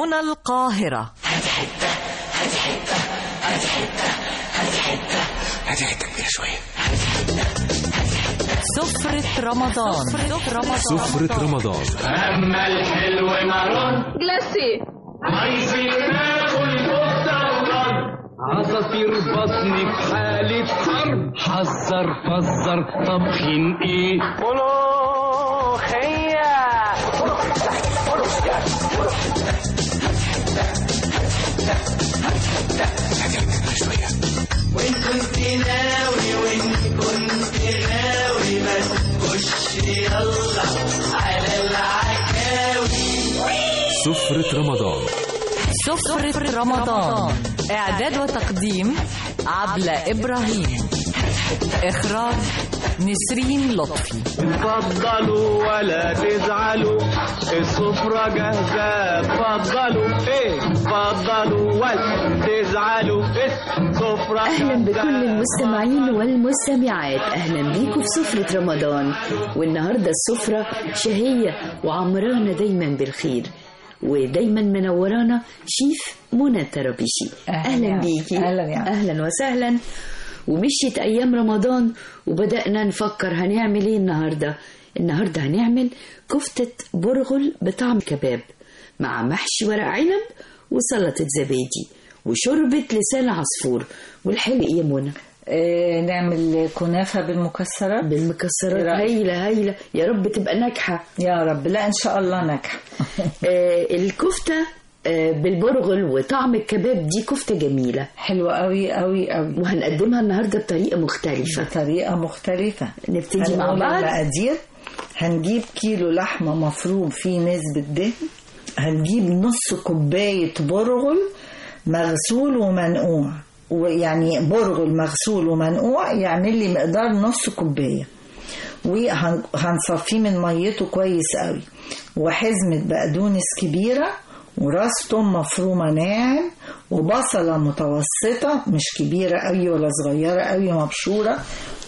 هنا القاهرة هاتي حته كبيره شويه سفرة رمضان سفرة رمضان سفرة رمضان أما الحلو مرون جلاسي عايزين ناكل كفتة وضرب عصافير بطني في حالة حرب حذر فزر طبخين ايه هاتي حته كبيره شويه سفرة رمضان سفرة رمضان إعداد وتقديم عبلة إبراهيم إخراج نسرين لطفي اتفضلوا ولا تزعلوا السفرة جاهزة اتفضلوا ايه اتفضلوا ولا تزعلوا السفرة أهلا بكل جاهزة. المستمعين والمستمعات أهلا بيكم في سفرة رمضان والنهاردة السفرة شهية وعمرانة دايما بالخير ودايما منورانا شيف منى الترابيشي أهلا أهلا يا- بيكي أهلا يا- أهلا وسهلا ومشيت أيام رمضان وبدأنا نفكر هنعمل إيه النهاردة النهاردة هنعمل كفتة برغل بطعم كباب مع محشي ورق عنب وسلطة زبادي وشوربة لسان عصفور والحلو إيه يا منى آه، نعمل كنافة بالمكسرات بالمكسرات إيه رأيك؟ هايلة هايلة يا رب تبقى ناجحة يا رب لا إن شاء الله ناجحة آه الكفتة آه بالبرغل وطعم الكباب دي كفتة جميلة حلوة قوي قوي قوي وهنقدمها النهاردة بطريقة مختلفة بطريقة مختلفة نبتدي مع هنقول بعض المقادير هنجيب كيلو لحمة مفروم فيه نسبة دهن هنجيب نص كوباية برغل مغسول ومنقوع ويعني برغل مغسول ومنقوع يعمل لي مقدار نص كوباية وهنصفيه من ميته كويس قوي وحزمة بقدونس كبيرة وراس توم مفرومة ناعم وبصلة متوسطة مش كبيرة قوي ولا صغيرة قوي مبشورة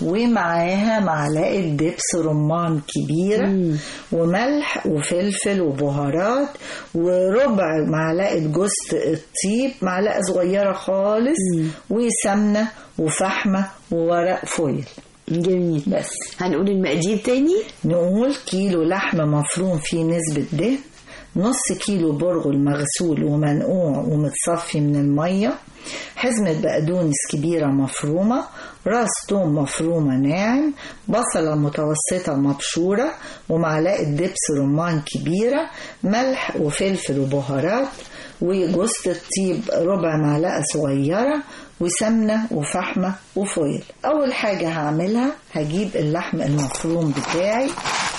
ومعاها معلقة دبس رمان كبيرة وملح وفلفل وبهارات وربع معلقة جوز الطيب معلقة صغيرة خالص وسمنة وفحمة وورق فويل جميل بس هنقول المقادير تاني نقول كيلو لحم مفروم فيه نسبة دهن نص كيلو برغل مغسول ومنقوع ومتصفي من المية حزمة بقدونس كبيرة مفرومة راس توم مفرومة ناعم بصلة متوسطة مبشورة ومعلقة دبس رمان كبيرة ملح وفلفل وبهارات وجوز الطيب ربع معلقة صغيرة وسمنة وفحمة وفويل أول حاجة هعملها هجيب اللحم المفروم بتاعي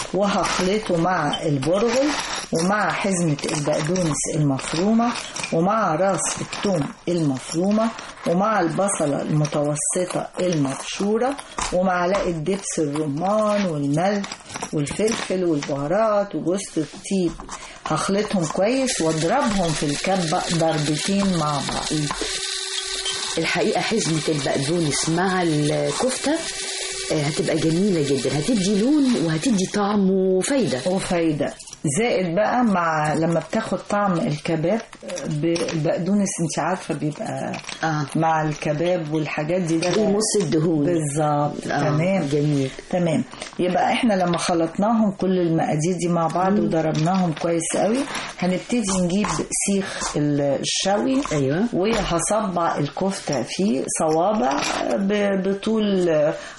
وهخلطه مع البرغل ومع حزمة البقدونس المفرومة ومع راس الثوم المفرومة ومع البصلة المتوسطة المبشورة ومعلقة دبس الرمان والملح والفلفل والبهارات وجوز الطيب هخلطهم كويس واضربهم في الكبة ضربتين مع بعض الحقيقة حزمة البقدونس مع الكفتة آه، هتبقى جميلة جدا هتدي لون وهتدي طعم وفايدة وفايدة زائد بقى مع لما بتاخد طعم الكباب بالبقدونس انت عارفة بيبقى آه. مع الكباب والحاجات دي ده بيمص الدهون بالظبط آه، تمام جميل تمام يبقى احنا لما خلطناهم كل المقادير دي مع بعض وضربناهم كويس قوي هنبتدي نجيب سيخ الشوي أيوة. وهصبع الكفتة فيه صوابع ب- بطول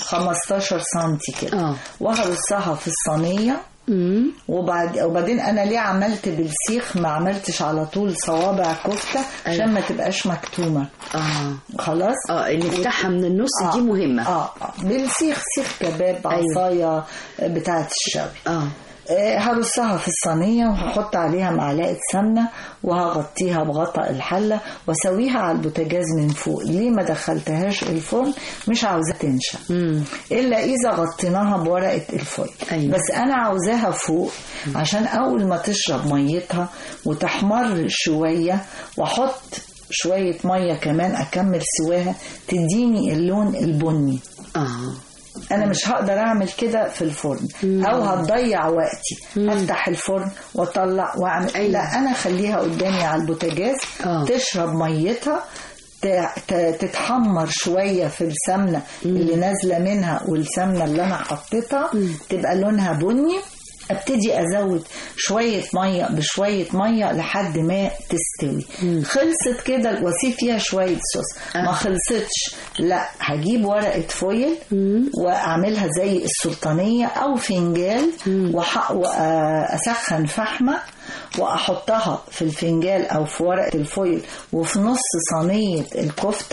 15 سنتي كده آه. وهرصها في الصينية مم. وبعد وبعدين انا ليه عملت بالسيخ ما عملتش على طول صوابع كفته عشان ما تبقاش مكتومه اه خلاص اه نفتحها من النص دي مهمة اه آه. بالسيخ سيخ كباب أيوة. عصايه بتاعه الشوي اه آه، هرصها في الصينية وهحط عليها معلقة سمنة وهغطيها بغطاء الحلة واسويها على البوتاجاز من فوق ليه ما دخلتهاش الفرن مش عاوزاها تنشف إلا إذا غطيناها بورقة الفويل أيوة. بس أنا عاوزاها فوق عشان أول ما تشرب ميتها وتحمر شوية وأحط شوية مية كمان أكمل سواها تديني اللون البني اه انا مش هقدر اعمل كده في الفرن او هتضيع وقتي افتح الفرن واطلع واعمل أيوة. لا انا اخليها قدامي على البوتاجاز آه. تشرب ميتها ت- ت- تتحمر شوية في السمنة اللي نازلة منها والسمنة اللي أنا حطيتها تبقى لونها بني ابتدي ازود شويه ميه بشويه ميه لحد ما تستوي خلصت كده واسيب فيها شويه صوص ما خلصتش لا هجيب ورقه فويل واعملها زي السلطانيه او فنجال وح- واسخن فحمه واحطها في الفنجال او في ورقه الفويل وفي نص صينيه الكفته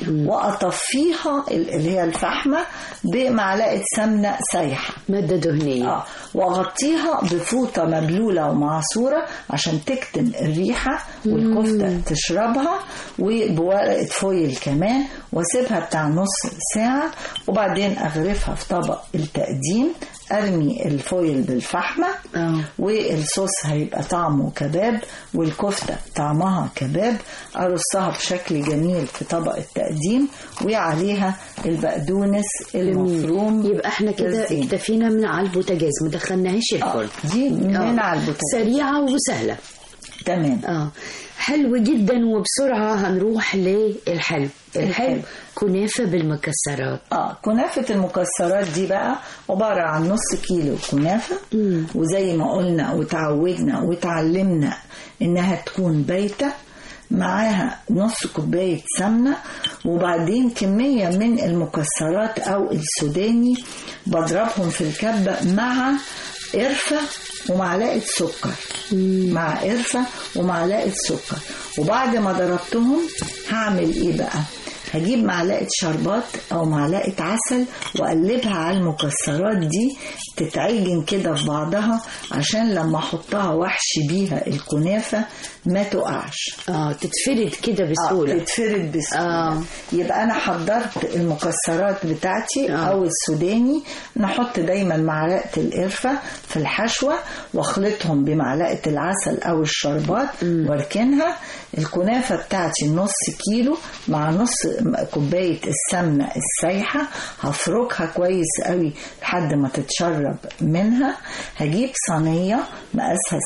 واطفيها ال- اللي هي الفحمه بمعلقه سمنه سايحه مادة دهنية اه واغطيها بفوطه مبلوله ومعصوره عشان تكتم الريحه والكفته تشربها وبورقه فويل كمان واسيبها بتاع نص ساعه وبعدين اغرفها في طبق التقديم ارمي الفويل بالفحمه آه. والصوص هيبقى طعمه كباب والكفته طعمها كباب ارصها بشكل جميل في طبق التقديم وعليها البقدونس المفروم يبقى احنا كده بالزيت. اكتفينا من على البوتاجاز ما دخلناهاش آه، الفرن دي من آه. على البوتاجاز سريعة وسهلة تمام اه حلو جدا وبسرعة هنروح للحلو الحلو الحلو. كنافة بالمكسرات اه كنافة المكسرات دي بقى عبارة عن نص كيلو كنافة وزي ما قلنا وتعودنا وتعلمنا انها تكون بايتة معاها نص كوباية سمنة وبعدين كمية من المكسرات أو السوداني بضربهم في الكبة مع قرفة ومعلقة سكر مع قرفة ومعلقة سكر وبعد ما ضربتهم هعمل ايه بقى هجيب معلقة شربات أو معلقة عسل وأقلبها على المكسرات دي تتعجن كده في بعضها عشان لما أحطها وحش بيها الكنافة ما تقعش اه تتفرد كده آه، بسهولة تتفرد بسهولة آه. يبقى أنا حضرت المكسرات بتاعتي آه. أو السوداني نحط دايما معلقة القرفة في الحشوة واخلطهم بمعلقة العسل أو الشربات واركنها الكنافة بتاعتي نص كيلو مع نص كوباية السمنة السايحة هفركها كويس قوي لحد ما تتشرب منها هجيب صينية مقاسها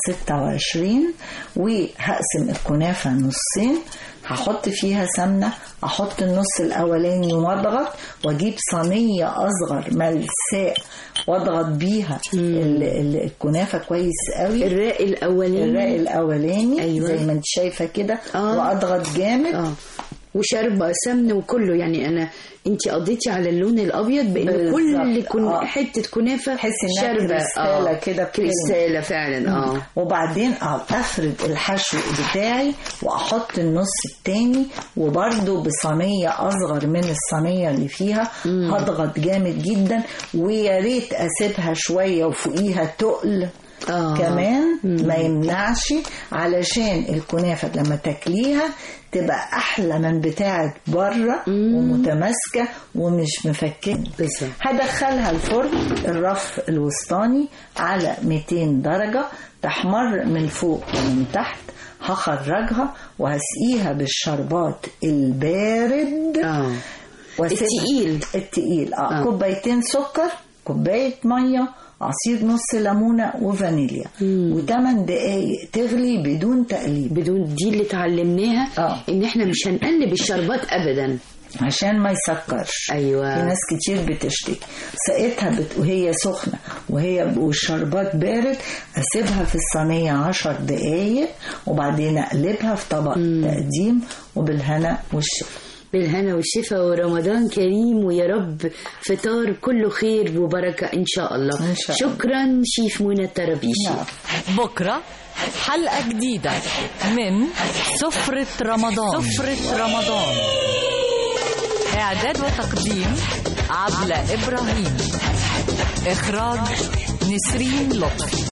26 وهقسم الكنافة نصين هحط فيها سمنة احط النص الاولاني واضغط واجيب صينية اصغر ملساء واضغط بيها ال- ال- الكنافة كويس قوي الراق الأولاني الراق الاولاني أيوة. زي ما انت شايفة كده آه. واضغط جامد اه وشرب سمن وكله يعني انا انت قضيتي على اللون الابيض بان كل بالظبط، كن آه. حته كنافه تحسي إنها شاربه كريستالة كده بتلمع. كريستاله فعلا اه وبعدين أ- افرد الحشو بتاعي واحط النص التاني وبرده بصينيه اصغر من الصينيه اللي فيها هضغط جامد جدا ويا ريت اسيبها شويه وفوقيها تقل آه. كمان ما يمنعش علشان الكنافه لما تاكليها تبقى احلى من بتاعه بره ومتماسكه ومش مفككه بالظبط. هدخلها الفرن الرف الوسطاني على 200 درجة تحمر من فوق ومن تحت هخرجها وهسقيها بالشربات البارد اه وأسيبها- التقيل. التقيل اه, آه. كوبايتين سكر كوباية مية عصير نص ليمونة وفانيليا وثمان دقايق تغلي بدون تقليب بدون دي اللي اتعلمناها آه. ان احنا مش هنقلب الشربات ابدا عشان ما يسكرش أيوة. في ناس كتير بتشتكي سقيتها بت... وهي سخنة وهي والشربات بارد اسيبها في الصينية عشر دقايق وبعدين اقلبها في طبق تقديم وبالهنا والشفا بالهنا والشفا ورمضان كريم ويا رب فطار كله خير وبركه ان شاء الله إن شاء الله. شكرا شيف منى الترابيشي نعم. بكرة حلقة جديدة من سفرة رمضان سفرة رمضان إعداد وتقديم عبلة إبراهيم إخراج نسرين لطفي